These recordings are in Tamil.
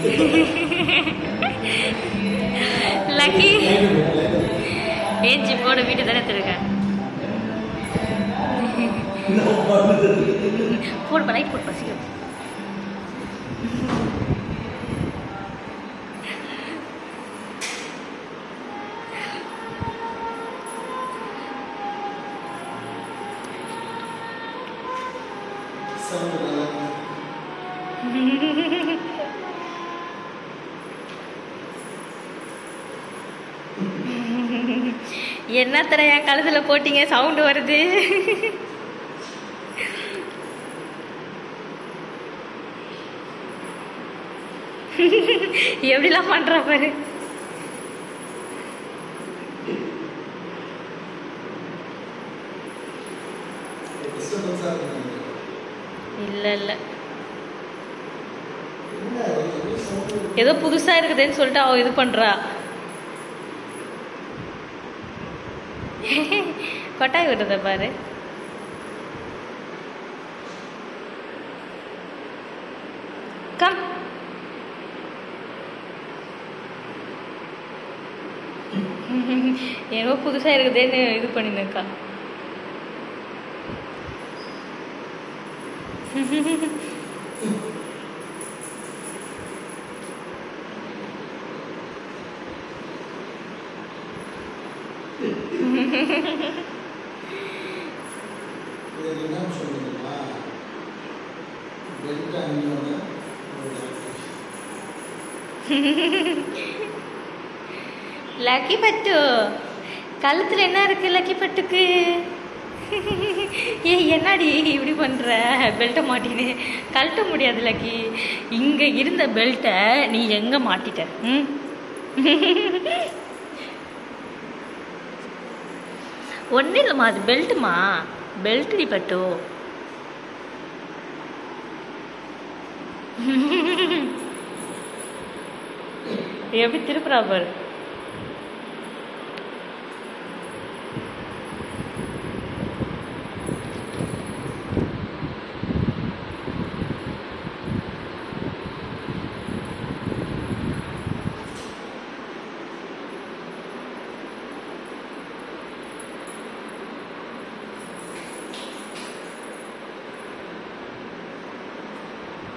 லக்கி ஏன் ஜிப்போட வீட்டு தானே திருக்கேன் போடுப்பா லைட் போடுப்பா சீக்கிரம் என்னத்தட என் கழுத்துல போட்டீங்க சவுண்டு வருது எப்படிலாம் பண்றா பாரு இல்ல இல்ல ஏதோ புதுசா இருக்குதுன்னு சொல்லிட்டு அவ இது பண்றா கொட்டாய் விடுறத பாரு கம் ஏதோ புதுசா இருக்குதேன்னு இது பண்ணிருக்கா லக்கி பட்டு கழுத்துல என்ன இருக்கு லக்கி பட்டுக்கு ஏ என்னடி இப்படி பண்ற பெல்ட்டை மாட்டினு கழட்ட முடியாது லக்கி இங்க இருந்த பெல்ட்டை நீ எங்க மாட்டிட்ட ம் ஒன்றும் இல்லைம்மா அது பெல்ட்டுமா பெல்ட் டி பட்டு எப்படி திருப்புறா பாரு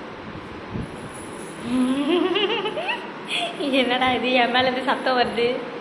என்னடா இது என் மேல இருந்து சத்தம் வருது